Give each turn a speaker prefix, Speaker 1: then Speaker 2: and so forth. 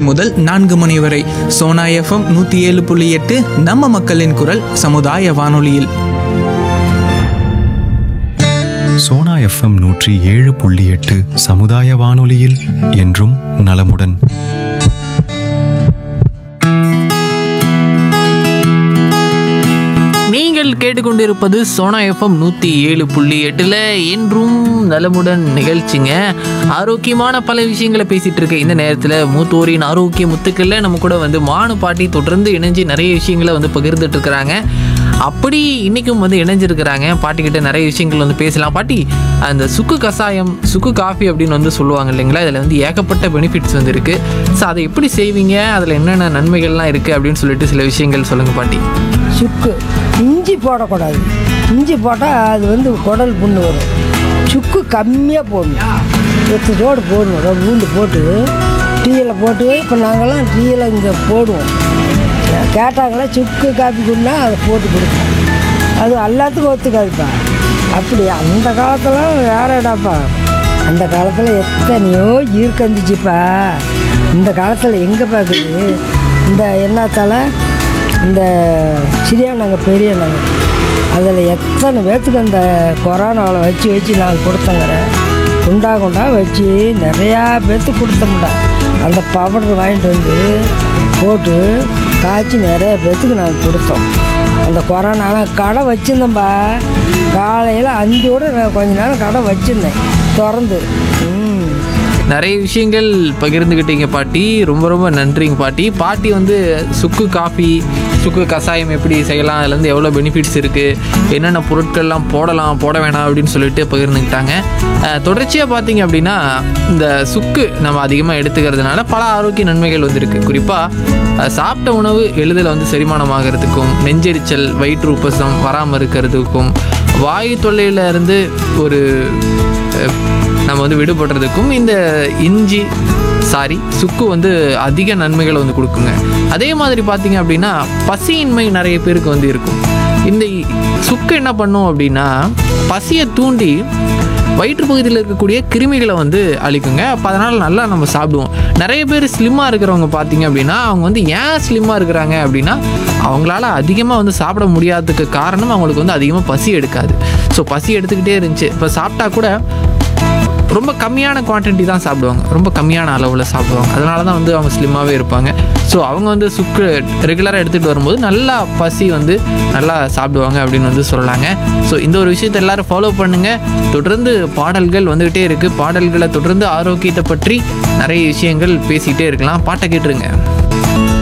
Speaker 1: முதல் நான்கு மணி வரை சோனா எஃப்எம் நூற்றி ஏழு புள்ளி எட்டு நம்ம மக்களின் குரல் சமுதாய வானொலியில்
Speaker 2: சோனா எஃப்எம் நூற்றி ஏழு புள்ளி எட்டு சமுதாய வானொலியில் என்றும் நலமுடன்
Speaker 3: நீங்கள் கேட்டுக்கொண்டிருப்பது சோனா எஃப்எம் நூற்றி ஏழு புள்ளி எட்டில் என்றும் நலமுடன் நிகழ்ச்சிங்க ஆரோக்கியமான பல விஷயங்களை பேசிகிட்டு இருக்க இந்த நேரத்தில் மூத்தோரின் ஆரோக்கிய முத்துக்களில் நம்ம கூட வந்து மானு பாட்டி தொடர்ந்து இணைஞ்சு நிறைய விஷயங்களை வந்து பகிர்ந்துட்டு இருக்கிறாங்க அப்படி இன்றைக்கும் வந்து இணைஞ்சிருக்கிறாங்க பாட்டிக்கிட்ட நிறைய விஷயங்கள் வந்து பேசலாம் பாட்டி அந்த சுக்கு கசாயம் சுக்கு காஃபி அப்படின்னு வந்து சொல்லுவாங்க இல்லைங்களா இதில் வந்து ஏகப்பட்ட பெனிஃபிட்ஸ் வந்து இருக்குது ஸோ அதை எப்படி செய்வீங்க அதில் என்னென்ன நன்மைகள்லாம் இருக்குது அப்படின்னு சொல்லிட்டு சில விஷயங்கள் சொல்லுங்கள் பாட்டி
Speaker 4: சுக்கு இஞ்சி போடக்கூடாது இஞ்சி போட்டால் அது வந்து குடல் புண்ணு வரும் சுக்கு கம்மியாக போடணும் எட்டு ரோடு போடணும் ரோடு பூண்டு போட்டு டீயில் போட்டு இப்போ நாங்கள்லாம் டீயில் இங்கே போடுவோம் கேட்டாங்களா சுக்கு காப்பி குடினா அதை போட்டு கொடுப்போம் அது எல்லாத்துக்கும் ஒத்துக்காதுப்பா அப்படி அந்த காலத்தில் வேறடாப்பா அந்த காலத்தில் எத்தனையோ ஈர்க்கந்துச்சுப்பா இந்த காலத்தில் எங்கே பார்க்குது இந்த என்னத்தால இந்த சிறியானாங்க பெரியனாங்க அதில் எத்தனை பேர்த்துக்கு அந்த கொரோனாவில் வச்சு வச்சு நாங்கள் கொடுத்தோங்கிற குண்டா குண்டா வச்சு நிறையா பேர்த்துக்கு கொடுத்தோம்டா அந்த பவுடர் வாங்கிட்டு வந்து போட்டு காய்ச்சி நிறைய பேர்த்துக்கு நாங்கள் கொடுத்தோம் அந்த கொரோனால கடை வச்சுருந்தோம்பா காலையில் அஞ்சோடு நான் கொஞ்ச நேரம் கடை வச்சுருந்தேன் திறந்து ம்
Speaker 3: நிறைய விஷயங்கள் பகிர்ந்துக்கிட்டீங்க பாட்டி ரொம்ப ரொம்ப நன்றிங்க பாட்டி பாட்டி வந்து சுக்கு காஃபி சுக்கு கஷாயம் எப்படி செய்யலாம் அதுலேருந்து எவ்வளோ பெனிஃபிட்ஸ் இருக்குது என்னென்ன பொருட்கள்லாம் போடலாம் போட வேணாம் அப்படின்னு சொல்லிட்டு பகிர்ந்துக்கிட்டாங்க அஹ், தொடர்ச்சியாக பார்த்தீங்க அப்படின்னா இந்த சுக்கு நம்ம அதிகமாக எடுத்துக்கிறதுனால பல ஆரோக்கிய நன்மைகள் வந்திருக்கு குறிப்பாக சாப்பிட்ட உணவு எளிதில் வந்து செரிமானமாகிறதுக்கும் நெஞ்செரிச்சல் வயிற்று உப்பசம் வராமல் இருக்கிறதுக்கும் வாயு தொல்லையில இருந்து ஒரு அஹ், நம்ம வந்து விடுபடுறதுக்கும் இந்த இஞ்சி சாரி சுக்கு வந்து அதிக நன்மைகளை வந்து கொடுக்குங்க அதே மாதிரி பார்த்தீங்க அப்படின்னா பசியின்மை நிறைய பேருக்கு வந்து இருக்கும் இந்த சுக்கு என்ன பண்ணும் அப்படின்னா பசியை தூண்டி வயிற்று பகுதியில் இருக்கக்கூடிய கிருமிகளை வந்து அழிக்குங்க அப்போ அதனால் நல்லா நம்ம சாப்பிடுவோம் நிறைய பேர் ஸ்லிம்மாக இருக்கிறவங்க பார்த்தீங்க அப்படின்னா அவங்க வந்து ஏன் ஸ்லிம்மாக இருக்கிறாங்க அப்படின்னா அவங்களால அதிகமாக வந்து சாப்பிட முடியாததுக்கு காரணம் அவங்களுக்கு வந்து அதிகமாக பசி எடுக்காது ஸோ பசி எடுத்துக்கிட்டே இருந்துச்சு இப்போ சாப்பிட்டா கூட ரொம்ப கம்மியான குவான்டிட்டி தான் சாப்பிடுவாங்க ரொம்ப கம்மியான அளவில் சாப்பிடுவாங்க அதனால தான் வந்து அவங்க ஸ்லிம்மாகவே இருப்பாங்க ஸோ அவங்க வந்து சுக்கு ரெகுலராக எடுத்துகிட்டு வரும்போது நல்லா பசி வந்து நல்லா சாப்பிடுவாங்க அப்படின்னு வந்து சொல்லலாங்க ஸோ இந்த ஒரு விஷயத்தை எல்லாரும் ஃபாலோ பண்ணுங்கள் தொடர்ந்து பாடல்கள் வந்துக்கிட்டே இருக்குது பாடல்களை தொடர்ந்து ஆரோக்கியத்தை பற்றி நிறைய விஷயங்கள் பேசிக்கிட்டே இருக்கலாம் பாட்டை கேட்டுருங்க